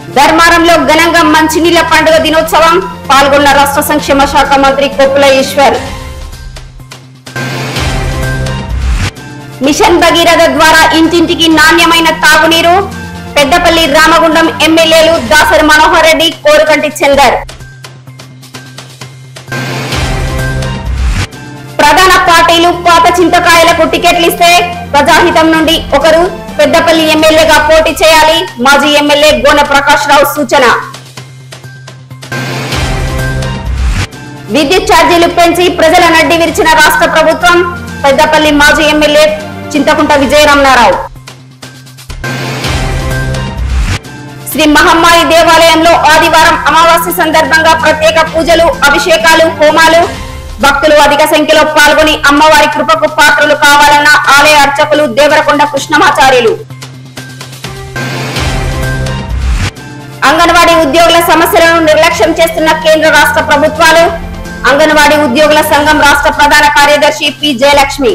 ధర్మారంలో ఘనంగా మంచినీళ్ల పండుగ దినోత్సవం పాల్గొన్న రాష్ట్ర సంక్షేమ శాఖ మంత్రి కొప్పుల ఈశ్వర్ మిషన్ భగీరథ ద్వారా ఇంటింటికి నాణ్యమైన తాగునీరు పెద్దపల్లి రామగుండం ఎమ్మెల్యేలు దాసరి మనోహర్ రెడ్డి కోరుకంటి చందర్ ప్రధాన పార్టీలు పాత చింతకాయలకు టికెట్లు ఇస్తే ప్రజాహితం నుండి ఒకరు పెద్దపల్లి ఎమ్మెల్యేగా పోటీ చేయాలి మాజీ ఎమ్మెల్యే గోనె ప్రకాష్ రావు సూచన విద్యుత్ ఛార్జీలు పెంచి ప్రజల నడ్డి విరిచిన రాష్ట్ర ప్రభుత్వం పెద్దపల్లి మాజీ ఎమ్మెల్యే చింతకుంట విజయరమణారావు శ్రీ మహమ్మాయి దేవాలయంలో ఆదివారం అమావాస్య సందర్భంగా ప్రత్యేక పూజలు అభిషేకాలు హోమాలు భక్తులు అధిక సంఖ్యలో పాల్గొని అమ్మవారి కృపకు పాత్రలు కావాలన్న ఆలయ అర్చకులు దేవరకొండ కృష్ణమాచార్యులు అంగన్వాడీ ఉద్యోగుల సమస్యలను నిర్లక్ష్యం చేస్తున్న కేంద్ర రాష్ట్ర ప్రభుత్వాలు అంగన్వాడీ ఉద్యోగుల సంఘం రాష్ట్ర ప్రధాన కార్యదర్శి పి జయలక్ష్మి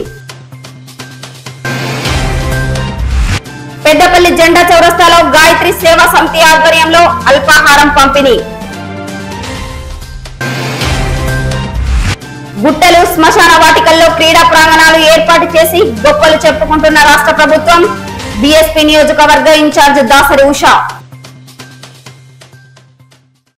పెద్దపల్లి జెండా చౌరస్తాలో గాయత్రి సేవా సమితి ఆధ్వర్యంలో అల్పాహారం పంపిణీ గుట్టలు శ్మశాన వాటికల్లో క్రీడా ప్రాంగణాలు ఏర్పాటు చేసి గొప్పలు చెప్పుకుంటున్న రాష్ట్ర ప్రభుత్వం బీఎస్పీ నియోజకవర్గ ఇన్ఛార్జ్ దాసరి ఉషా